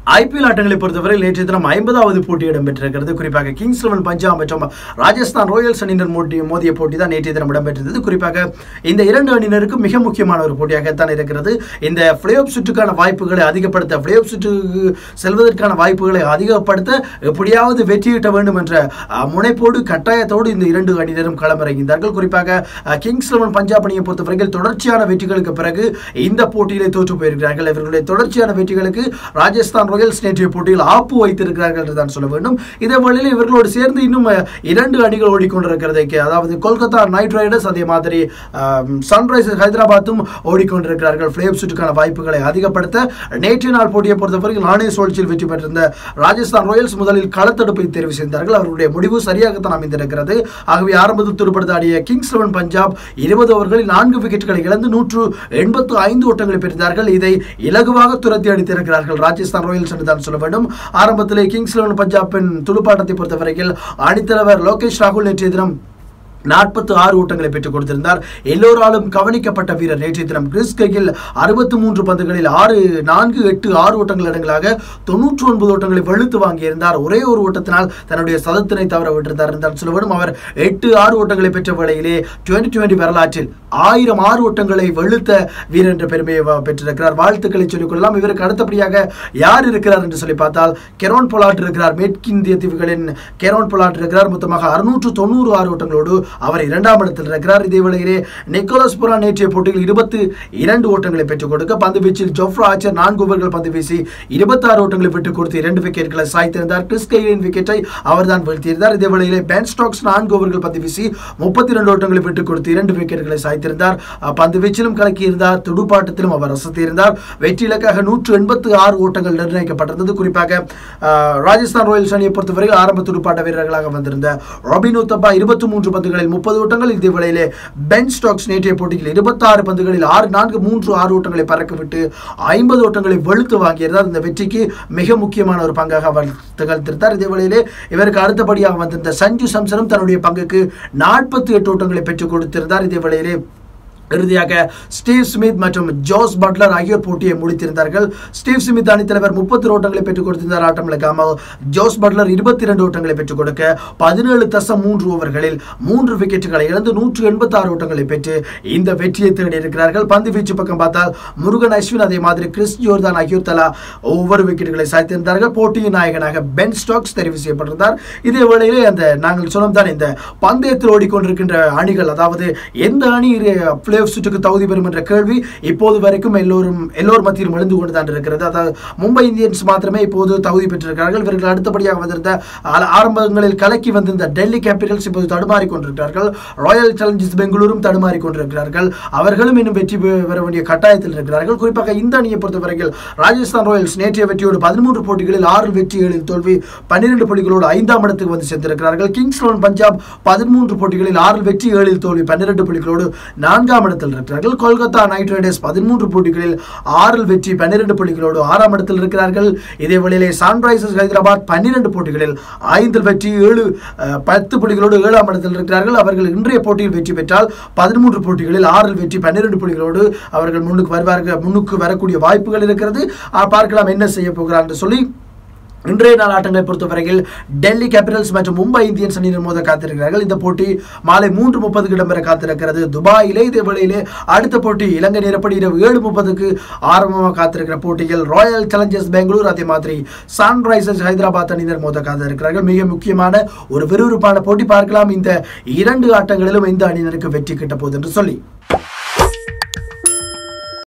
IPL ஆட்டங்களை பொறுத்தவரை நேற்று தினம் ஐம்பதாவது போட்டி இடம்பெற்றிருக்கிறது குறிப்பாக கிங்ஸ் லெவன் பஞ்சாப் மற்றும் ராஜஸ்தான் ராயல்ஸ் அணியினர் மோட்டி மோதிய போட்டி தான் நேற்றைய தினம் இடம்பெற்றது குறிப்பாக இந்த இரண்டு அணியினருக்கும் மிக முக்கியமான ஒரு போட்டியாகத்தான் இருக்கிறது இந்த பிளே ஆஃப் சுற்றுக்கான வாய்ப்புகளை அதிகப்படுத்த பிளே ஆஃப் சுற்றுக்கு செல்வதற்கான வாய்ப்புகளை அதிகப்படுத்த எப்படியாவது வெற்றியிட்ட வேண்டும் என்ற அஹ், முனைப்போடு கட்டாயத்தோடு இந்த இரண்டு அணியினரும் களமிறங்கினார்கள் குறிப்பாக அஹ், கிங்ஸ் லெவன் பஞ்சாப் அணியை பொறுத்தவரையில் தொடர்ச்சியான வெற்றிகளுக்கு பிறகு இந்த போட்டியிலே தோற்று போயிருக்கிறார்கள் இவர்களுடைய தொடர்ச்சியான வெற்றிகளுக்கு ராஜஸ்தான் ராயல்ஸ் நேற்றைய போட்டியில் ஆப்பு வைத்திருக்கிறார்கள் என்று தான் சொல்ல வேண்டும் இதே வேளையில் இவர்களோடு சேர்ந்து இன்னும் அஹ், இரண்டு அணிகள் ஓடிக்கொண்டிருக்கிறது கே- அதாவது கொல்கத்தா நைட் ரைடர்ஸ் அதே மாதிரி சன்ரைசர்ஸ் ஹைதராபாத்தும் ஓடிக்கொண்டிருக்கிறார்கள் பிளேப் சுற்றுக்கான வாய்ப்புகளை அதிகப்படுத்த நேற்றைய நாள் போட்டியை பொறுத்தவரையில் நாணய சுழற்சியில் வெற்றி பெற்றிருந்த ராஜஸ்தான் ராயல்ஸ் முதலில் களத்தடுப்பை தேர்வு செய்தார்கள் அவர்களுடைய முடிவு சரியாகத்தான் அமைந்திருக்கிறது ஆகவே ஆரம்பத்தில் துடுப்படுத்த ஆடிய கிங்ஸ் லெவன் பஞ்சாப் இருபது ஓவர்களில் நான்கு விக்கெட்டுகளை இழந்து நூற்று எண்பத்து ஐந்து ஓட்டங்களை பெற்றார்கள் இதை இலகுவாக துரத்தி அடித்திருக்கிறார்கள் ராஜஸ்தான் ராயல்ஸ் என்று தான் சொல்ல வேண்டும் ஆரம்பத்திலே கிங்ஸ் லெவன் பஞ்சாபின் துடுப்பாட்டத்தை பொறுத்தவரையில் அணித்தலைவர் லோகேஷ் ராகுல் நேற்றைய தினம் நாற்பத்து ஆறு ஓட்டங்களை பெற்றுக் கொடுத்திருந்தார் எல்லோராலும் கவனிக்கப்பட்ட வீரர் நேற்றைய தினம் கிறிஸ் கெகில் அறுபத்து மூன்று பந்துகளில் ஆறு நான்கு எட்டு ஆறு ஓட்டங்கள் இடங்களாக தொன்னூற்று ஒன்பது ஓட்டங்களை வெளுத்து வாங்கியிருந்தார் ஒரே ஒரு ஓட்டத்தினால் தன்னுடைய சதத்தினை தவற விட்டிருந்தார் என்றால் சொல்ல வேண்டும் அவர் எட்டு ஆறு ஓட்டங்களை பெற்ற வேளையிலே டுவெண்டி டுவெண்டி வரலாற்றில் ஆயிரம் ஆறு ஓட்டங்களை வெளுத்த வீரர் என்ற பெருமையை வ- பெற்றிருக்கிறார் வாழ்த்துக்களை சொல்லிக் கொள்ளலாம் இவருக்கு அடுத்தபடியாக யார் இருக்கிறார் என்று சொல்லி பார்த்தால் கெரோன் பொலாட் இருக்கிறார் மேற்கிந்திய தீவுகளின் கெரோன் பொலாட் இருக்கிறார் மொத்தமாக அறுநூற்று தொண்ணூறு ஆறு ஓட்டங்களோடு அவர் இரண்டாம் இடத்தில் இருக்கிறார் இதே வேளையிலே நிக்கோலஸ் புரா நேற்றைய போட்டியில் இருபத்து இரண்டு ஓட்டங்களை பெற்றுக் கொடுக்க பந்து வீச்சில் ஜோஃப்ரா ஆச்சர் நான்கு ஓவர்கள் பந்து வீசி இருபத்தாறு ஓட்டங்களை பெற்றுக் கொடுத்து இரண்டு விக்கெட்களை சாய்த்திருந்தார் கிறிஸ் கெயிலின் விக்கெட்டை அவர்தான் வீழ்த்தியிருந்தார் இதே வேளையிலே பென் ஸ்டாக்ஸ் நான்கு ஓவர்கள் பந்து வீசி முப்பத்தி இரண்டு ஓட்டங்களை பெற்றுக் கொடுத்து இரண்டு விக்கெட்டுகளை சாய்த்திருந்தார் அஹ், பந்து வீச்சிலும் கலக்கியிருந்தார் துடுப்பாட்டத்திலும் அவர் ரசித்திருந்தார் வெற்றி இலக்காக நூற்று எண்பத்து ஆறு ஓட்டங்கள் நிர்ணயிக்கப்பட்டிருந்தது குறிப்பாக அஹ், ராஜஸ்தான் ராயல்ஸ் அணியை பொறுத்தவரை ஆரம்ப துடுப்பாட்ட வீரர்களாக வந்திருந்த ராபின் உத்தப்பா இருபத்தி மூன்று பந்துகளில் முப்பது ஓட்டங்கள் இதே வேளையிலே பென் ஸ்டாக்ஸ் நேற்றைய போட்டியில் இருபத்தாறு பந்துகளில் ஆறு நான்கு மூன்று ஆறு ஓட்டங்களை பறக்கவிட்டு ஐம்பது ஓட்டங்களை வெளுத்து வாங்கியிருந்தார் இந்த வெற்றிக்கு மிக முக்கியமான ஒரு பங்காக அவர் திகழ்த்திருந்தார் இதே வேளையிலே இவருக்கு அடுத்தபடியாக வந்திருந்த சஞ்சு சம்சனும் தன்னுடைய பங்குக்கு நாற்பத்தி எட்டு ஓட்டங்களை பெற்றுக் கொடுத்திருந்தார் இதே வேளையிலே இறுதியாக ஸ்டீவ் ஸ்மித் மற்றும் ஜோஸ் பட்லர் ஆகியோர் போட்டியை முடித்திருந்தார்கள் ஸ்டீவ் ஸ்மித் அணித்தலைவர் முப்பத்தி ஓட்டங்களை பெற்றுக் கொடுத்திருந்தார் ஆட்டம் இழக்காமல் ஜோஸ் பட்லர் இருபத்தி இரண்டு ஓட்டங்களை பெற்றுக் கொடுக்க பதினேழு தசம் மூன்று ஓவர்களில் மூன்று விக்கெட்டுகளை இழந்து நூற்று எண்பத்தி ஆறு ஓட்டங்களை பெற்று இந்த வெற்றியை தேடி இருக்கிறார்கள் பந்து வீச்சு பக்கம் பார்த்தால் முருகன் அஸ்வின் அதே மாதிரி கிறிஸ் ஜோர்தான் ஆகியோர் தலா ஒவ்வொரு விக்கெட்டுகளை சாய்த்திருந்தார்கள் போட்டியின் நாயகனாக பென் ஸ்டாக்ஸ் தெரிவு செய்யப்பட்டிருந்தார் இதே வேளையிலே அந்த நாங்கள் சொன்னோம் தான் இந்த பந்தயத்தில் ஓடிக்கொண்டிருக்கின்ற அணிகள் அதாவது எந்த அணி பிளே ஆஃப் சுற்றுக்கு தகுதி பெறும் என்ற கேள்வி இப்போது வரைக்கும் எல்லோரும் எல்லோர் மத்தியிலும் எழுந்து கொண்டு தான் இருக்கிறது அதாவது மும்பை இந்தியன்ஸ் மாத்திரமே இப்போது தகுதி பெற்றிருக்கிறார்கள் இவர்கள் அடுத்தபடியாக வந்திருந்த ஆ- ஆரம்பங்களில் கலக்கி வந்திருந்த டெல்லி கேபிட்டல்ஸ் இப்போது தடுமாறி கொண்டிருக்கிறார்கள் ராயல் சேலஞ்சர்ஸ் பெங்களூரும் தடுமாறி கொண்டிருக்கிறார்கள் அவர்களும் இன்னும் வெற்றி பெ- பெற வேண்டிய கட்டாயத்தில் இருக்கிறார்கள் குறிப்பாக இந்த அணியை பொறுத்தவரையில் ராஜஸ்தான் ராயல்ஸ் நேற்றைய வெற்றியோடு பதிமூன்று போட்டிகளில் ஆறு வெற்றி ஏழில் தோல்வி பன்னிரண்டு புள்ளிகளோடு ஐந்தாம் இடத்துக்கு வந்து சேர்ந்திருக்கிறார்கள் கிங்ஸ் லெவன் பஞ்சாப் பதிமூன்று போட்டிகளில் ஆறு வெற்றி ஏழில் தோல்வி பன்னிரண்டு புள்ளிகளோடு நான்காம் இடத்தில் இருக்கிறார்கள் கொல்கத்தா நைட் ரைடர்ஸ் பதிமூன்று போட்டிகளில் ஆறில் வெற்றி பன்னிரண்டு புள்ளிகளோடு ஆறாம் இடத்தில் இருக்கிறார்கள் இதே வேளையிலே சன்ரைசர்ஸ் ஹைதராபாத் பன்னிரண்டு போட்டிகளில் ஐந்தில் வெற்றி ஏழு அஹ், பத்து புள்ளிகளோடு ஏழாம் இடத்தில் இருக்கிறார்கள் அவர்கள் இன்றைய போட்டியில் வெற்றி பெற்றால் பதிமூன்று போட்டிகளில் ஆறில் வெற்றி பன்னிரண்டு புள்ளிகளோடு அவர்கள் முன்னுக்கு வருவார்கள் முன்னுக்கு வரக்கூடிய வாய்ப்புகள் இருக்கிறது அஹ், பார்க்கலாம் என்ன செய்ய போகிறார் என்று சொல்லி இன்றைய நாள் ஆட்டங்களை பொறுத்தவரையில் டெல்லி கேபிட்டல்ஸ் மற்றும் மும்பை இந்தியன்ஸ் அணியினர் மோத காத்திருக்கிறார்கள் இந்த போட்டி மாலை மூன்று முப்பதுக்கு இடம்பெற காத்திருக்கிறது துபாயிலே இதே வேளையிலே அடுத்த போட்டி இலங்கை நேரப்படி இரவு ஏழு முப்பதுக்கு ஆரம்பமாக காத்திருக்கிற போட்டியில் ராயல் சேலஞ்சர்ஸ் பெங்களூர் அதே மாதிரி சன்ரைசர்ஸ் ஹைதராபாத் அணியினர் மோத காத்திருக்கிறார்கள் மிக முக்கியமான ஒரு விறுவிறுப்பான போட்டி பார்க்கலாம் இந்த இரண்டு ஆட்டங்களிலும் இந்த அணியினருக்கு வெற்றி கிட்ட போகுது என்று சொல்லி